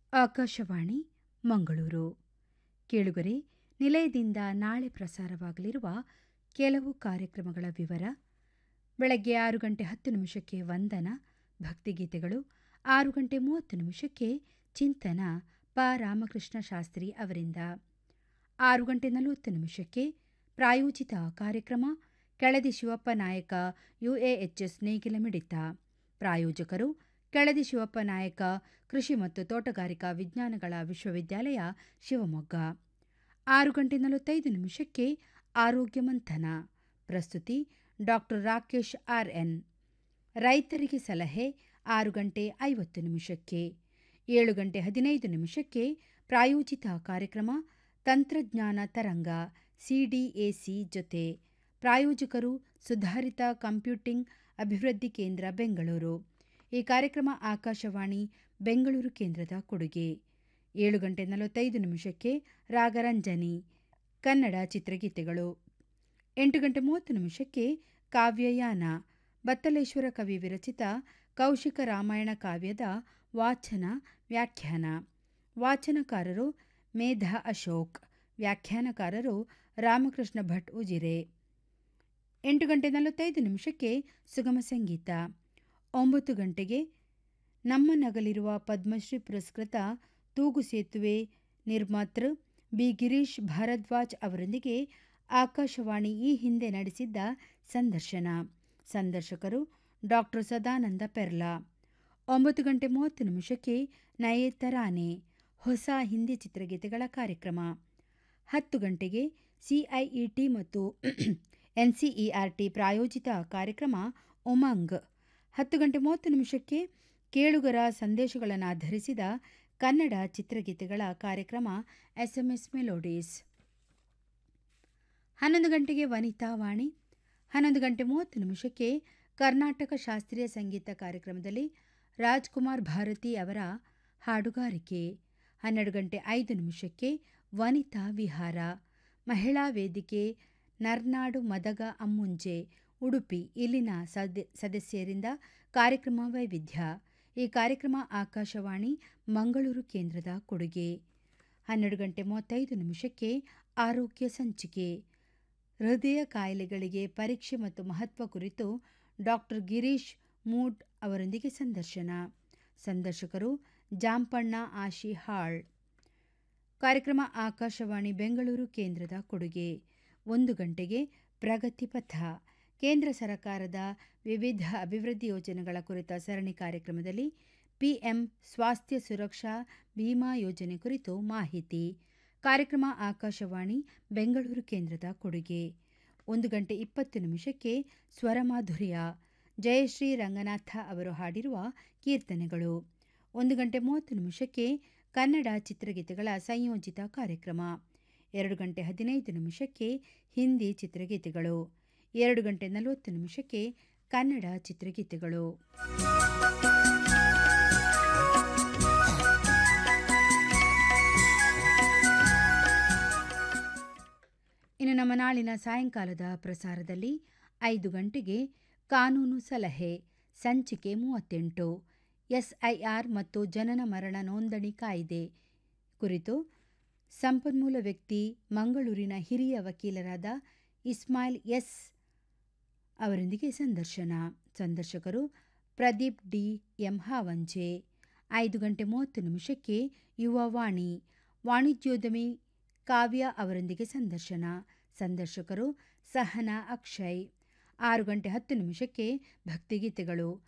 ಆಕಾಶವಾಣಿ ಮಂಗಳೂರು ಕೇಳುಗರೆ ನಿಲಯದಿಂದ ನಾಳೆ ಪ್ರಸಾರವಾಗಲಿರುವ ಕೆಲವು ಕಾರ್ಯಕ್ರಮಗಳ ವಿವರ ಬೆಳಗ್ಗೆ ಆರು ಗಂಟೆ ಹತ್ತು ನಿಮಿಷಕ್ಕೆ ವಂದನ ಭಕ್ತಿಗೀತೆಗಳು ಆರು ಗಂಟೆ ಮೂವತ್ತು ನಿಮಿಷಕ್ಕೆ ಚಿಂತನ ಪ ರಾಮಕೃಷ್ಣ ಶಾಸ್ತ್ರಿ ಅವರಿಂದ ಆರು ಗಂಟೆ ನಲವತ್ತು ನಿಮಿಷಕ್ಕೆ ಪ್ರಾಯೋಜಿತ ಕಾರ್ಯಕ್ರಮ ಕೆಳದಿ ಶಿವಪ್ಪ ನಾಯಕ ಯುಎಎಚ್ಎಸ್ ನೇಗಿಲ ಮಿಡಿತ ಪ್ರಾಯೋಜಕರು ಕೆಳದಿ ಶಿವಪ್ಪ ನಾಯಕ ಕೃಷಿ ಮತ್ತು ತೋಟಗಾರಿಕಾ ವಿಜ್ಞಾನಗಳ ವಿಶ್ವವಿದ್ಯಾಲಯ ಶಿವಮೊಗ್ಗ ಆರು ಗಂಟೆ ನಲವತ್ತೈದು ನಿಮಿಷಕ್ಕೆ ಆರೋಗ್ಯ ಮಂಥನ ಪ್ರಸ್ತುತಿ ಡಾಕ್ಟರ್ ರಾಕೇಶ್ ಆರ್ಎನ್ ರೈತರಿಗೆ ಸಲಹೆ ಆರು ಗಂಟೆ ಐವತ್ತು ನಿಮಿಷಕ್ಕೆ ಏಳು ಗಂಟೆ ಹದಿನೈದು ನಿಮಿಷಕ್ಕೆ ಪ್ರಾಯೋಜಿತ ಕಾರ್ಯಕ್ರಮ ತಂತ್ರಜ್ಞಾನ ತರಂಗ ಸಿಡಿಎಸಿ ಜೊತೆ ಪ್ರಾಯೋಜಕರು ಸುಧಾರಿತ ಕಂಪ್ಯೂಟಿಂಗ್ ಅಭಿವೃದ್ಧಿ ಕೇಂದ್ರ ಬೆಂಗಳೂರು ಈ ಕಾರ್ಯಕ್ರಮ ಆಕಾಶವಾಣಿ ಬೆಂಗಳೂರು ಕೇಂದ್ರದ ಕೊಡುಗೆ ಏಳು ಗಂಟೆ ನಲವತ್ತೈದು ನಿಮಿಷಕ್ಕೆ ರಾಗರಂಜನಿ ಕನ್ನಡ ಚಿತ್ರಗೀತೆಗಳು ಎಂಟು ಗಂಟೆ ಮೂವತ್ತು ನಿಮಿಷಕ್ಕೆ ಕಾವ್ಯಯಾನ ಬತ್ತಲೇಶ್ವರ ಕವಿ ವಿರಚಿತ ಕೌಶಿಕ ರಾಮಾಯಣ ಕಾವ್ಯದ ವಾಚನ ವ್ಯಾಖ್ಯಾನ ವಾಚನಕಾರರು ಮೇಧಾ ಅಶೋಕ್ ವ್ಯಾಖ್ಯಾನಕಾರರು ರಾಮಕೃಷ್ಣ ಭಟ್ ಉಜಿರೆ ಎಂಟು ಗಂಟೆ ನಲವತ್ತೈದು ನಿಮಿಷಕ್ಕೆ ಸುಗಮ ಸಂಗೀತ ಒಂಬತ್ತು ಗಂಟೆಗೆ ನಮ್ಮ ನಗಲಿರುವ ಪದ್ಮಶ್ರೀ ಪುರಸ್ಕೃತ ತೂಗು ಸೇತುವೆ ನಿರ್ಮಾತೃ ಬಿ ಗಿರೀಶ್ ಭಾರದ್ವಾಜ್ ಅವರೊಂದಿಗೆ ಆಕಾಶವಾಣಿ ಈ ಹಿಂದೆ ನಡೆಸಿದ್ದ ಸಂದರ್ಶನ ಸಂದರ್ಶಕರು ಡಾಕ್ಟರ್ ಸದಾನಂದ ಪೆರ್ಲಾ ಒಂಬತ್ತು ಗಂಟೆ ಮೂವತ್ತು ನಿಮಿಷಕ್ಕೆ ನಯೇ ತರಾನೆ ಹೊಸ ಹಿಂದಿ ಚಿತ್ರಗೀತೆಗಳ ಕಾರ್ಯಕ್ರಮ ಹತ್ತು ಗಂಟೆಗೆ ಸಿಐಇಟಿ ಮತ್ತು ಎನ್ಸಿಇಆರ್ಟಿ ಪ್ರಾಯೋಜಿತ ಕಾರ್ಯಕ್ರಮ ಉಮಂಗ್ ಹತ್ತು ಗಂಟೆ ಮೂವತ್ತು ನಿಮಿಷಕ್ಕೆ ಕೇಳುಗರ ಸಂದೇಶಗಳನ್ನು ಆಧರಿಸಿದ ಕನ್ನಡ ಚಿತ್ರಗೀತೆಗಳ ಕಾರ್ಯಕ್ರಮ ಎಸ್ಎಂಎಸ್ ಮೆಲೋಡೀಸ್ ಹನ್ನೊಂದು ಗಂಟೆಗೆ ವನಿತಾ ವಾಣಿ ಹನ್ನೊಂದು ಗಂಟೆ ಮೂವತ್ತು ನಿಮಿಷಕ್ಕೆ ಕರ್ನಾಟಕ ಶಾಸ್ತ್ರೀಯ ಸಂಗೀತ ಕಾರ್ಯಕ್ರಮದಲ್ಲಿ ರಾಜ್ಕುಮಾರ್ ಭಾರತಿ ಅವರ ಹಾಡುಗಾರಿಕೆ ಹನ್ನೆರಡು ಗಂಟೆ ಐದು ನಿಮಿಷಕ್ಕೆ ವನಿತಾ ವಿಹಾರ ಮಹಿಳಾ ವೇದಿಕೆ ನರ್ನಾಡು ಮದಗ ಅಮ್ಮುಂಜೆ ಉಡುಪಿ ಇಲ್ಲಿನ ಸದಸ್ಯರಿಂದ ಕಾರ್ಯಕ್ರಮ ವೈವಿಧ್ಯ ಈ ಕಾರ್ಯಕ್ರಮ ಆಕಾಶವಾಣಿ ಮಂಗಳೂರು ಕೇಂದ್ರದ ಕೊಡುಗೆ ಹನ್ನೆರಡು ಗಂಟೆ ಮೂವತ್ತೈದು ನಿಮಿಷಕ್ಕೆ ಆರೋಗ್ಯ ಸಂಚಿಕೆ ಹೃದಯ ಕಾಯಿಲೆಗಳಿಗೆ ಪರೀಕ್ಷೆ ಮತ್ತು ಮಹತ್ವ ಕುರಿತು ಡಾಕ್ಟರ್ ಗಿರೀಶ್ ಮೂಡ್ ಅವರೊಂದಿಗೆ ಸಂದರ್ಶನ ಸಂದರ್ಶಕರು ಜಾಂಪಣ್ಣ ಆಶಿ ಹಾಳ್ ಕಾರ್ಯಕ್ರಮ ಆಕಾಶವಾಣಿ ಬೆಂಗಳೂರು ಕೇಂದ್ರದ ಕೊಡುಗೆ ಒಂದು ಗಂಟೆಗೆ ಪ್ರಗತಿ ಪಥ ಕೇಂದ್ರ ಸರ್ಕಾರದ ವಿವಿಧ ಅಭಿವೃದ್ಧಿ ಯೋಜನೆಗಳ ಕುರಿತ ಸರಣಿ ಕಾರ್ಯಕ್ರಮದಲ್ಲಿ ಪಿಎಂ ಸ್ವಾಸ್ಥ್ಯ ಸುರಕ್ಷಾ ವಿಮಾ ಯೋಜನೆ ಕುರಿತು ಮಾಹಿತಿ ಕಾರ್ಯಕ್ರಮ ಆಕಾಶವಾಣಿ ಬೆಂಗಳೂರು ಕೇಂದ್ರದ ಕೊಡುಗೆ ಒಂದು ಗಂಟೆ ಇಪ್ಪತ್ತು ನಿಮಿಷಕ್ಕೆ ಸ್ವರಮಾಧುರ್ಯ ಜಯಶ್ರೀ ರಂಗನಾಥ ಅವರು ಹಾಡಿರುವ ಕೀರ್ತನೆಗಳು ಒಂದು ಗಂಟೆ ಮೂವತ್ತು ನಿಮಿಷಕ್ಕೆ ಕನ್ನಡ ಚಿತ್ರಗೀತೆಗಳ ಸಂಯೋಜಿತ ಕಾರ್ಯಕ್ರಮ ಎರಡು ಗಂಟೆ ಹದಿನೈದು ನಿಮಿಷಕ್ಕೆ ಹಿಂದಿ ಚಿತ್ರಗೀತೆಗಳು ಎರಡು ಗಂಟೆ ನಲವತ್ತು ನಿಮಿಷಕ್ಕೆ ಕನ್ನಡ ಚಿತ್ರಗೀತೆಗಳು ಇನ್ನು ನಮ್ಮ ನಾಳಿನ ಸಾಯಂಕಾಲದ ಪ್ರಸಾರದಲ್ಲಿ ಐದು ಗಂಟೆಗೆ ಕಾನೂನು ಸಲಹೆ ಸಂಚಿಕೆ ಮೂವತ್ತೆಂಟು ಎಸ್ಐಆರ್ ಮತ್ತು ಜನನ ಮರಣ ನೋಂದಣಿ ಕಾಯ್ದೆ ಕುರಿತು ಸಂಪನ್ಮೂಲ ವ್ಯಕ್ತಿ ಮಂಗಳೂರಿನ ಹಿರಿಯ ವಕೀಲರಾದ ಇಸ್ಮಾಯಿಲ್ ಎಸ್ ಅವರೊಂದಿಗೆ ಸಂದರ್ಶನ ಸಂದರ್ಶಕರು ಪ್ರದೀಪ್ ಡಿ ಎಂ ಹಾವಂಚೆ ಐದು ಗಂಟೆ ಮೂವತ್ತು ನಿಮಿಷಕ್ಕೆ ಯುವವಾಣಿ ವಾಣಿಜ್ಯೋದ್ಯಮಿ ಕಾವ್ಯ ಅವರೊಂದಿಗೆ ಸಂದರ್ಶನ ಸಂದರ್ಶಕರು ಸಹನಾ ಅಕ್ಷಯ್ ಆರು ಗಂಟೆ ಹತ್ತು ನಿಮಿಷಕ್ಕೆ ಭಕ್ತಿಗೀತೆಗಳು